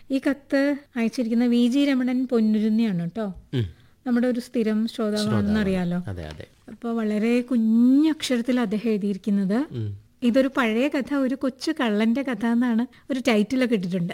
ഈ കത്ത് അയച്ചിരിക്കുന്ന വി ജി രമണൻ പൊന്നുരുന്നിയാണ് കേട്ടോ ഉം. നമ്മുടെ ഒരു സ്ഥിരം ശ്രോതാവാണെന്ന് അറിയാലോ അതെ അതെ അപ്പോൾ വളരെ കുഞ്ഞക്ഷരത്തിൽ അദ്ദേഹം എഴുതിയിരിക്കുന്നത് ഉം. ഇതൊരു പഴയ കഥ ഒരു കൊച്ചു കള്ളന്റെ കഥ എന്നാണ് ഒരു ടൈറ്റിലൊക്കെ ഇട്ടിട്ടുണ്ട്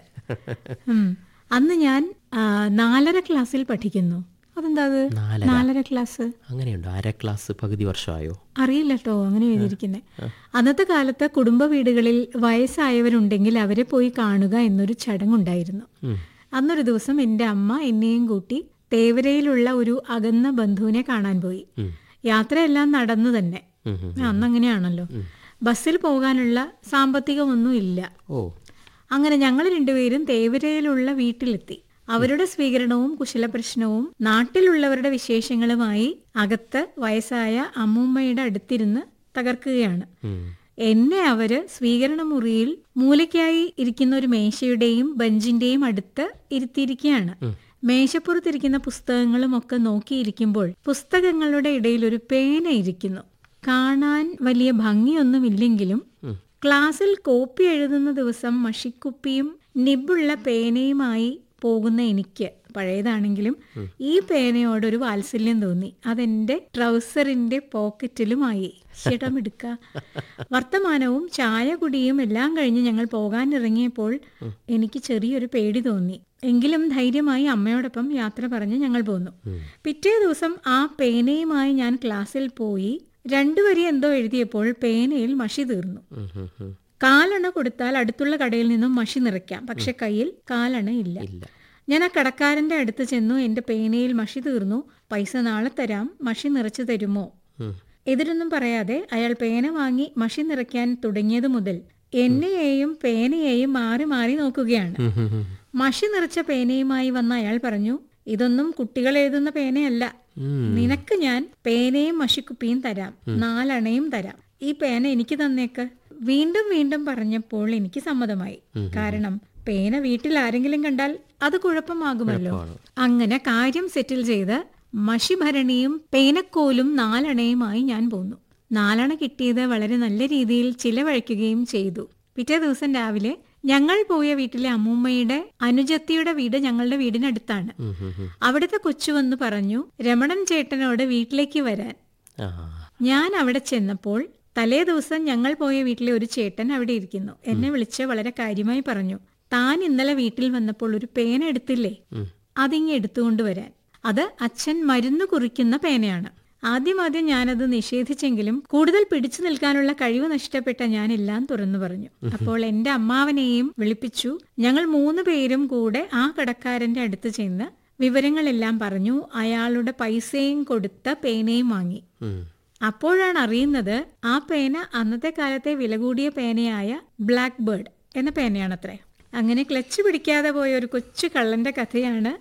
ഉം. അന്ന് ഞാൻ ആ, നാലര ക്ലാസ്സിൽ പഠിക്കുന്നു അതെന്താ അത് നാലര. നാലര ക്ലാസ് അങ്ങനെയുണ്ടോ അര ക്ലാസ് പകുതി വർഷമായോ അറിയില്ല കേട്ടോ അങ്ങനെ എഴുതിയിരിക്കുന്നത് അന്നത്തെ കാലത്ത് കുടുംബ വീടുകളിൽ വയസ്സായവരുണ്ടെങ്കിൽ അവരെ പോയി കാണുക എന്നൊരു ചടങ്ങുണ്ടായിരുന്നു ഉം. അന്നൊരു ദിവസം എൻ്റെ അമ്മ എന്നെയും കൂട്ടി തേവരയിലുള്ള ഒരു അകന്ന ബന്ധുവിനെ കാണാൻ പോയി ഉം. യാത്രയെല്ലാം നടന്നു തന്നെ ഉം, ഉം. അന്നങ്ങനെയാണല്ലോ ബസ്സിൽ പോകാനുള്ള സാമ്പത്തികമൊന്നും ഇല്ല ഓ അങ്ങനെ ഞങ്ങൾ രണ്ടുപേരും തേവരയിലുള്ള വീട്ടിലെത്തി അവരുടെ സ്വീകരണവും കുശലപ്രശ്നവും നാട്ടിലുള്ളവരുടെ വിശേഷങ്ങളുമായി അകത്ത് വയസ്സായ അമ്മൂമ്മയുടെ അടുത്തിരുന്ന് തകർക്കുകയാണ് ഉം. എന്നെ അവര് സ്വീകരണ മുറിയിൽ മൂലയ്ക്കായി ഇരിക്കുന്ന ഒരു മേശയുടെയും ബെഞ്ചിന്റെയും അടുത്ത് ഇരുത്തിയിരിക്കുകയാണ് മേശപ്പുറത്തിരിക്കുന്ന പുസ്തകങ്ങളും ഒക്കെ നോക്കിയിരിക്കുമ്പോൾ പുസ്തകങ്ങളുടെ ഇടയിൽ ഒരു പേന ഇരിക്കുന്നു കാണാൻ വലിയ ഭംഗിയൊന്നുമില്ലെങ്കിലും ക്ലാസ്സിൽ കോപ്പി എഴുതുന്ന ദിവസം മഷിക്കുപ്പിയും നിബുള്ള പേനയുമായി പോകുന്ന എനിക്ക് പഴയതാണെങ്കിലും ഈ പേനയോട് ഒരു വാത്സല്യം തോന്നി അതെന്റെ ട്രൗസറിന്റെ പോക്കറ്റിലുമായി ചേട്ടമെടുക്ക വർത്തമാനവും ചായ കുടിയും എല്ലാം കഴിഞ്ഞ് ഞങ്ങൾ പോകാൻ ഇറങ്ങിയപ്പോൾ എനിക്ക് ചെറിയൊരു പേടി തോന്നി എങ്കിലും ധൈര്യമായി അമ്മയോടൊപ്പം യാത്ര പറഞ്ഞ് ഞങ്ങൾ പോന്നു പിറ്റേ ദിവസം ആ പേനയുമായി ഞാൻ ക്ലാസ്സിൽ പോയി രണ്ടു വരി എന്തോ എഴുതിയപ്പോൾ പേനയിൽ മഷി തീർന്നു ഉം, ഉം, ഉം. കാലണ കൊടുത്താൽ അടുത്തുള്ള കടയിൽ നിന്നും മഷി നിറയ്ക്കാം പക്ഷെ കയ്യിൽ കാലണ ഇല്ല ഇല്ല ഞാൻ ആ കടക്കാരന്റെ അടുത്ത് ചെന്നു എന്റെ പേനയിൽ മഷി തീർന്നു പൈസ നാളെ തരാം മഷി നിറച്ചു തരുമോ ഉം. എതിരൊന്നും പറയാതെ അയാൾ പേന വാങ്ങി മഷി നിറയ്ക്കാൻ തുടങ്ങിയത് മുതൽ എന്നെയെയും പേനയെയും മാറി മാറി നോക്കുകയാണ് ഉം, ഉം, ഉം. മഷി നിറച്ച പേനയുമായി വന്ന അയാൾ പറഞ്ഞു ഇതൊന്നും കുട്ടികൾ എഴുതുന്ന പേനയല്ല ഉം. നിനക്ക് ഞാൻ പേനയും മഷിക്കുപ്പിയും തരാം നാലണയും തരാം ഈ പേന എനിക്ക് തന്നേക്ക് വീണ്ടും വീണ്ടും പറഞ്ഞപ്പോൾ എനിക്ക് സമ്മതമായി കാരണം പേന വീട്ടിൽ ആരെങ്കിലും കണ്ടാൽ അത് കുഴപ്പമാകുമല്ലോ അങ്ങനെ കാര്യം സെറ്റിൽ ചെയ്ത് മഷിഭരണിയും പേനക്കോലും നാലണയുമായി ഞാൻ പോന്നു നാലണ കിട്ടിയത് വളരെ നല്ല രീതിയിൽ ചിലവഴിക്കുകയും ചെയ്തു പിറ്റേ ദിവസം രാവിലെ ഞങ്ങൾ പോയ വീട്ടിലെ അമ്മൂമ്മയുടെ അനുജത്തിയുടെ വീട് ഞങ്ങളുടെ വീടിനടുത്താണ് ഉം, ഉം, ഉം. അവിടുത്തെ കൊച്ചു വന്ന് പറഞ്ഞു രമണൻ ചേട്ടനോട് വീട്ടിലേക്ക് വരാൻ ആ ഞാൻ അവിടെ ചെന്നപ്പോൾ തലേ ദിവസം ഞങ്ങൾ പോയ വീട്ടിലെ ഒരു ചേട്ടൻ അവിടെ ഇരിക്കുന്നു എന്നെ വിളിച്ച് വളരെ കാര്യമായി പറഞ്ഞു താൻ ഇന്നലെ വീട്ടിൽ വന്നപ്പോൾ ഒരു പേന എടുത്തില്ലേ ഉം. അതിങ്ങ് എടുത്തുകൊണ്ട് വരാൻ അത് അച്ഛൻ മരുന്ന് കുറിക്കുന്ന പേനയാണ് ആദ്യം ആദ്യം ഞാനത് നിഷേധിച്ചെങ്കിലും കൂടുതൽ പിടിച്ചു നിൽക്കാനുള്ള കഴിവ് നഷ്ടപ്പെട്ട ഞാൻ എല്ലാം തുറന്നു പറഞ്ഞു അപ്പോൾ എന്റെ അമ്മാവനെയും വിളിപ്പിച്ചു ഞങ്ങൾ മൂന്ന് പേരും കൂടെ ആ കടക്കാരന്റെ അടുത്ത് ചെന്ന് വിവരങ്ങളെല്ലാം പറഞ്ഞു അയാളുടെ പൈസയും കൊടുത്ത പേനയും വാങ്ങി ഉം. അപ്പോഴാണ് അറിയുന്നത് ആ പേന അന്നത്തെ കാലത്തെ വില കൂടിയ പേനയായ ബ്ലാക്ക് ബേർഡ് എന്ന പേനയാണത്രേ അങ്ങനെ ക്ലച്ച് പിടിക്കാതെ പോയ ഒരു കൊച്ചു കള്ളന്റെ കഥയാണ്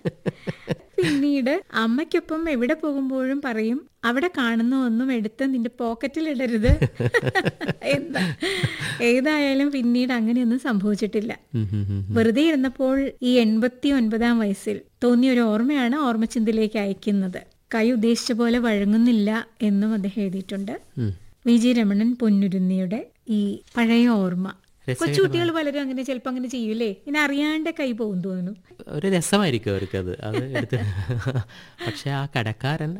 പിന്നീട് അമ്മയ്ക്കൊപ്പം എവിടെ പോകുമ്പോഴും പറയും അവിടെ കാണുന്ന ഒന്നും എടുത്ത് നിന്റെ പോക്കറ്റിൽ ഇടരുത് എന്താ ഏതായാലും പിന്നീട് അങ്ങനെയൊന്നും സംഭവിച്ചിട്ടില്ല ഉം, ഉം, ഉം. വെറുതെ ഇരുന്നപ്പോൾ ഈ എൺപത്തി ഒൻപതാം വയസ്സിൽ തോന്നിയ ഒരു ഓർമ്മയാണ് ഓർമ്മചിന്തയിലേക്ക് അയക്കുന്നത് കൈ ഉദ്ദേശിച്ച പോലെ വഴങ്ങുന്നില്ല എന്നും അദ്ദേഹം എഴുതിയിട്ടുണ്ട് ഉം. വി ജി രമണൻ പൊന്നുരുന്നിയുടെ ഈ പഴയ ഓർമ്മ രസകരമായ- കൊച്ചുകുട്ടികൾ പലരും അങ്ങനെ ചിലപ്പോൾ അങ്ങനെ ചെയ്യൂലേ ഇനി അറിയാണ്ട് കൈ പോകും തോന്നുന്നു ഒരു രസമായിരിക്കും അവർക്കത് അത് എടുത്ത് പക്ഷെ ആ കടക്കാരൻ